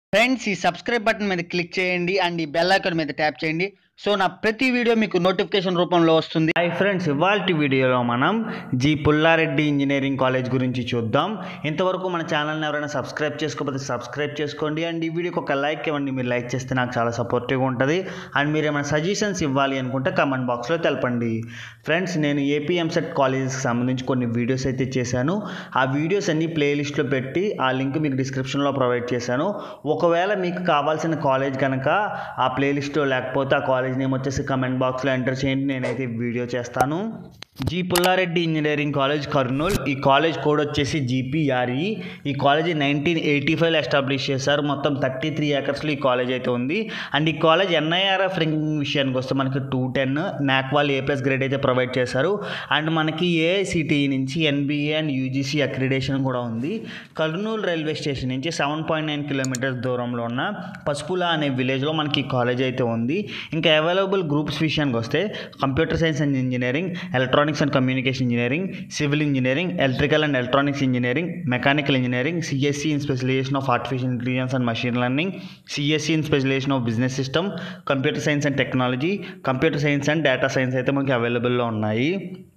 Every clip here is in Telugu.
ఫ్రెండ్స్ ఈ సబ్స్క్రైబ్ బటన్ మీద క్లిక్ చేయండి అండ్ ఈ బెల్ ఐకాన్ మీద ట్యాప్ చేయండి సో నా ప్రతి వీడియో మీకు నోటిఫికేషన్ రూపంలో వస్తుంది హాయ్ ఫ్రెండ్స్ ఇవాళ వీడియోలో మనం జి పుల్లారెడ్డి ఇంజనీరింగ్ కాలేజ్ గురించి చూద్దాం ఇంతవరకు మన ఛానల్ని ఎవరైనా సబ్స్క్రైబ్ చేసుకోకపోతే సబ్స్క్రైబ్ చేసుకోండి అండ్ ఈ వీడియోకి ఒక లైక్ ఇవ్వండి మీరు లైక్ చేస్తే నాకు చాలా సపోర్టివ్గా ఉంటుంది అండ్ మీరు ఏమైనా సజెషన్స్ ఇవ్వాలి అనుకుంటే కమెంట్ బాక్స్లో తెలపండి ఫ్రెండ్స్ నేను ఏపీ ఎంసెట్ కాలేజెస్కి సంబంధించి కొన్ని వీడియోస్ అయితే చేశాను ఆ వీడియోస్ అన్ని ప్లేలిస్ట్లో పెట్టి ఆ లింక్ మీకు డిస్క్రిప్షన్లో ప్రొవైడ్ చేశాను ఒకవేళ మీకు కావాల్సిన కాలేజ్ కనుక ఆ ప్లేలిస్ట్లో లేకపోతే ఆ కాలేజ్ నేమ్ వచ్చేసి కమెంట్ బాక్స్లో ఎంటర్ చేయండి నేనైతే వీడియో చేస్తాను G Pullareddy engineering college Kurnool ఈ కాలేజ్ కోడ్ వచ్చేసి జీపీఆర్ఈ ఈ కాలేజ్ నైన్టీన్ ఎయిటీ ఫైవ్లో ఎస్టాబ్లిష్ చేశారు మొత్తం థర్టీ త్రీ ఏకర్స్లో ఈ కాలేజ్ అయితే ఉంది అండ్ ఈ కాలేజ్ ఎన్ఐఆర్ఎఫ్ ర్యాంకింగ్ విషయానికి వస్తే మనకి టూ టెన్ నాక్వాల్ ఏ ప్లస్ గ్రేడ్ అయితే ప్రొవైడ్ చేశారు అండ్ మనకి ఏఐసిటిఈ నుంచి ఎన్బిఏ అండ్ యూజీసీ అక్రిడేషన్ కూడా ఉంది కర్నూలు రైల్వే స్టేషన్ నుంచి సెవెన్ పాయింట్ నైన్ కిలోమీటర్స్ దూరంలో ఉన్న పసుపుల అనే విలేజ్లో మనకి ఈ కాలేజ్ అయితే ఉంది ఇంకా అవైలబుల్ గ్రూప్స్ విషయానికి వస్తే computer science and engineering electronics and communication engineering civil engineering electrical and electronics engineering mechanical engineering CSE in specialisation of artificial intelligence and machine learning CSE in specialisation of business system computer science and technology computer science and data science అయితే మనకి అవైలబుల్లో ఉన్నాయి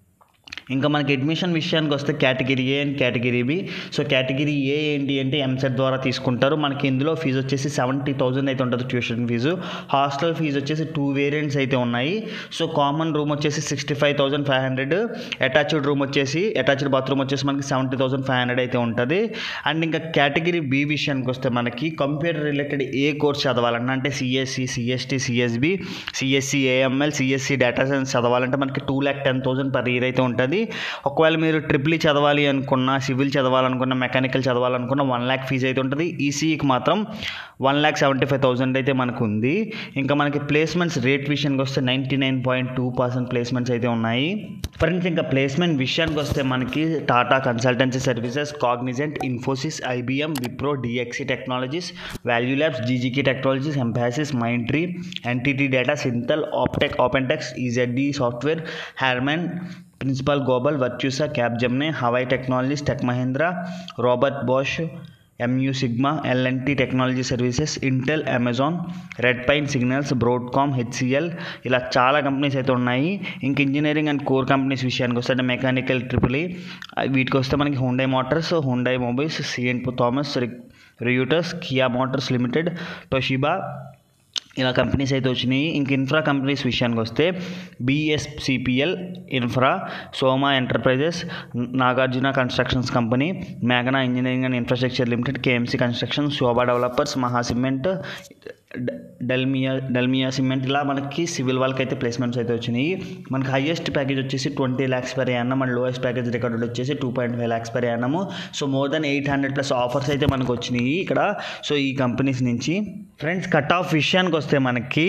ఇంకా మనకి అడ్మిషన్ విషయానికి వస్తే category A and category B so category A ఏంటి అంటే ఎంసెట్ ద్వారా తీసుకుంటారు మనకి ఇందులో ఫీజు వచ్చేసి సెవెంటీ థౌసండ్ అయితే ఉంటుంది ట్యూషన్ ఫీజు హాస్టల్ ఫీజు వచ్చేసి టూ వేరియంట్స్ అయితే ఉన్నాయి సో కామన్ రూమ్ వచ్చేసి sixty five thousand five hundred attached room వచ్చేసి అటాచ్డ్ బాత్రూమ్ వచ్చేసి మనకి సెవెంటీ థౌసండ్ ఫైవ్ హండ్రెడ్ అయితే ఉంటుంది అండ్ ఇంకా కేటగిరీ బి విషయానికి వస్తే మనకి కంప్యూటర్ రిలేటెడ్ ఏ కోర్స్ చదవాలన్నా అంటే CSE CST CSB CSE AML CSE data science చదవాలంటే మనకి two lakh ten thousand per year అయితే ఉంటుంది ఒకవేళ మీరు ట్రిపుల్ చదవాలి అనుకున్న సివిల్ చదవాలనుకున్న మెకానికల్ చదవాలనుకున్న వన్ ల్యాక్ ఫీజు అయితే ఉంటుంది ఈసీఈకి మాత్రం one lakh seventy five thousand అయితే మనకు ఉంది ఇంకా మనకి ప్లేస్మెంట్స్ రేట్ విషయానికి వస్తే ninety nine point two percent placements అయితే ఉన్నాయి ఫ్రెండ్స్ ఇంకా ప్లేస్మెంట్ విషయానికి వస్తే మనకి Tata consultancy services Cognizant Infosys IBM Wipro DXC technologies Value Labs GGK technologies Mphasis Mindtree NTT data Syntel Aptech OpenText EZDI software Harman Principal Global Virtusa Capgemini Huawei technologies Tech Mahindra Robert Bosch Mu Sigma LNT technology services Intel Amazon Red Pine Signals Broadcom HCL ఇలా చాలా కంపెనీస్ అయితే ఉన్నాయి ఇంక ఇంజనీరింగ్ అండ్ కోర్ కంపెనీస్ విషయానికి వస్తే అంటే మెకానికల్ ట్రిపుల్ వీటికి వస్తే మనకి Hyundai Motors Hyundai Mobiles CN Thomson Reuters Kia Motors Limited Toshiba ఇలా కంపెనీస్ అయితే వచ్చినాయి ఇంక ఇన్ఫ్రా కంపెనీస్ విషయానికి వస్తే BSCPL infra Soma enterprises Nagarjuna constructions company మేఘనా engineering and infrastructure limited KMC construction Sobha developers Maha cement డ- డెల్మియా డెల్మియా సిమెంట్ ఇలా మనకి సివిల్ వాళ్ళకి అయితే ప్లేస్మెంట్స్ అయితే వచ్చినాయి మనకి హైయెస్ట్ ప్యాకేజ్ వచ్చేసి twenty lakhs per annum and lowest package recorded వచ్చేసి two point five lakhs per annum so more than eight hundred plus offers అయితే మనకు వచ్చినాయి ఇక్కడ సో ఈ కంపెనీస్ నుంచి ఫ్రెండ్స్ కట్ ఆఫ్ విషయానికి వస్తే మనకి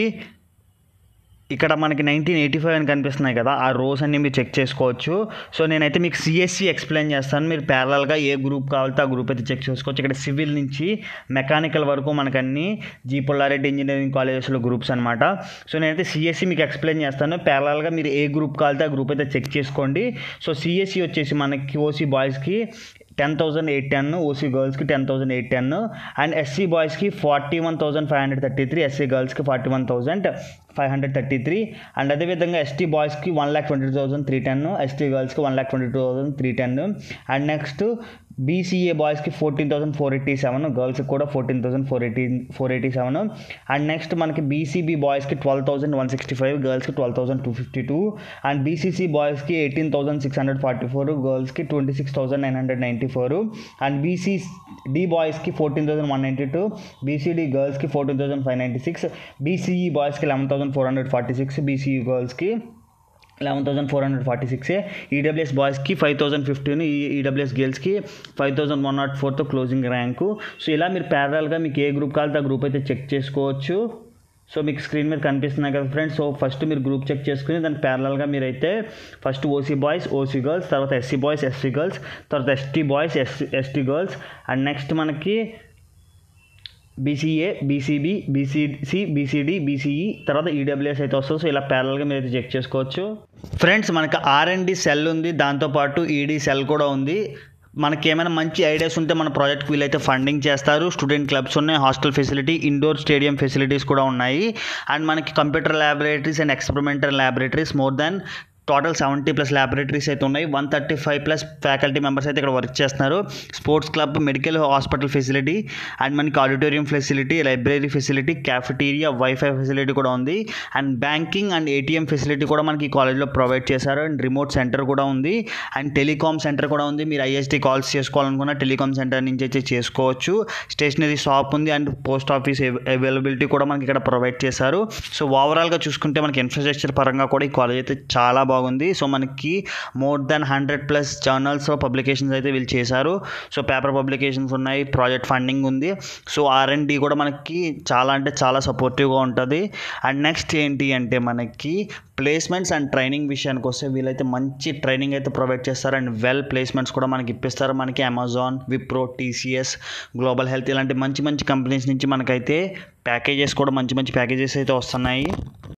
ఇక్కడ మనకి నైన్టీన్ ఎయిటీ ఫైవ్ అని కనిపిస్తున్నాయి కదా ఆ రోస్ అన్ని మీరు చెక్ చేసుకోవచ్చు సో నేనైతే మీకు సిఎస్సి ఎక్స్ప్లెయిన్ చేస్తాను మీరు ప్యారలల్గా ఏ గ్రూప్ కావాలితే ఆ గ్రూప్ అయితే చెక్ చేసుకోవచ్చు ఇక్కడ సివిల్ నుంచి మెకానికల్ వరకు మనకు అన్ని జీ పుల్లారెడ్డి ఇంజనీరింగ్ కాలేజెస్లో గ్రూప్స్ అనమాట సో నేనైతే సిఎస్సి మీకు ఎక్స్ప్లెయిన్ చేస్తాను ప్యారలల్గా మీరు ఏ గ్రూప్ కావాలితే ఆ గ్రూప్ అయితే చెక్ చేసుకోండి సో సిఎస్సి వచ్చేసి మనకి ఓసీ బాయ్స్కి ten thousand eight ten OC గర్ల్స్కి ten thousand eight ten and SC బాయ్స్కి forty one thousand five hundred thirty three SC గర్ల్స్కి forty one thousand five hundred thirty three and అదేవిధంగా ఎస్టీ బాయ్స్కి one lakh twenty two thousand three ten ST గర్ల్స్కి one lakh twenty two thousand three ten and next BCA బాయ్స్కి fourteen thousand four eighty seven గర్ల్స్కి కూడా fourteen thousand four eighty four eighty seven and next మనకి బీసీబీ బాయ్స్కి twelve thousand one sixty five గర్ల్స్కి twelve thousand two fifty two and BCC బాయ్స్కి eighteen thousand six hundred forty four గర్ల్స్కి twenty six thousand nine hundred ninety four and BC D బాయ్స్కి fourteen thousand one ninety two BCD గర్ల్స్కి fourteen thousand five ninety six BCE బాయ్స్కి eleven thousand four hundred forty six BCE గర్ల్స్కి eleven thousand four hundred forty six EWS బాయ్స్కి ఫైవ్ థౌసండ్ ఫిఫ్టీన్ ఈడబ్ల్యూఎస్ గర్ల్స్కి ఫైవ్ థౌసండ్ వన్ నాట్ ఫోర్తో క్లోజింగ్ ర్యాంకు సో ఇలా మీరు ప్యారల్గా మీకు ఏ గ్రూప్ కావాలితే ఆ గ్రూప్ అయితే చెక్ చేసుకోవచ్చు సో మీకు స్క్రీన్ మీద కనిపిస్తున్నాయి కదా ఫ్రెండ్స్ సో ఫస్ట్ మీరు గ్రూప్ చెక్ చేసుకుని దానికి ప్యారలల్గా మీరైతే first OC boys OC girls తర్వాత ఎస్సీ బాయ్స్ ఎస్సీ గర్ల్స్ తర్వాత ST boys SC ST girls and next మనకి BCA BCB BCC BCD BCE తర్వాత ఈడబ్ల్యూఎస్ అయితే వస్తుంది సో ఇలా ప్యారల్గా మీరు అయితే చెక్ చేసుకోవచ్చు ఫ్రెండ్స్ మనకి ఆర్ అండ్ డి సెల్ ఉంది దాంతోపాటు ఈడీ సెల్ కూడా ఉంది మనకి ఏమైనా మంచి ఐడియాస్ ఉంటే మన ప్రాజెక్ట్కి వీలైతే ఫండింగ్ చేస్తారు స్టూడెంట్ క్లబ్స్ ఉన్నాయి hostel facility indoor stadium facilities కూడా ఉన్నాయి అండ్ మనకి computer laboratories and experimental laboratories more than total seventy plus laboratories అయితే ఉన్నాయి one thirty five plus faculty members అయితే ఇక్కడ వర్క్ చేస్తున్నారు sports club medical hospital facility and మనకి auditorium facility library facility cafeteria wifi facility కూడా ఉంది and banking and ATM facility కూడా మనకి ఈ కాలేజ్లో ప్రొవైడ్ చేశారు అండ్ రిమోట్ సెంటర్ కూడా ఉంది అండ్ టెలికామ్ సెంటర్ కూడా ఉంది మీరు ఐఎస్టీ కాల్స్ చేసుకోవాలనుకున్న టెలికామ్ సెంటర్ నుంచి అయితే చేసుకోవచ్చు స్టేషనరీ షాప్ ఉంది అండ్ పోస్ట్ ఆఫీస్ అవైలబిలిటీ కూడా మనకి ఇక్కడ ప్రొవైడ్ చేశారు సో ఓవరాల్గా చూసుకుంటే మనకి ఇన్ఫ్రాస్ట్రక్చర్ పరంగా కూడా ఈ కాలేజ్ అయితే చాలా బాగుంది సో మనకి more than hundred plus journals publications అయితే వీళ్ళు చేశారు సో పేపర్ పబ్లికేషన్స్ ఉన్నాయి ప్రాజెక్ట్ ఫండింగ్ ఉంది సో ఆర్ అండ్ డి కూడా మనకి చాలా అంటే చాలా సపోర్టివ్గా ఉంటుంది అండ్ నెక్స్ట్ ఏంటి అంటే మనకి ప్లేస్మెంట్స్ అండ్ ట్రైనింగ్ విషయానికి వస్తే వీళ్ళైతే మంచి ట్రైనింగ్ అయితే ప్రొవైడ్ చేస్తారు అండ్ వెల్ ప్లేస్మెంట్స్ కూడా మనకి ఇప్పిస్తారు మనకి Amazon Wipro TCS global health ఇలాంటి మంచి మంచి కంపెనీస్ నుంచి మనకైతే ప్యాకేజెస్ కూడా మంచి మంచి ప్యాకేజెస్ అయితే వస్తున్నాయి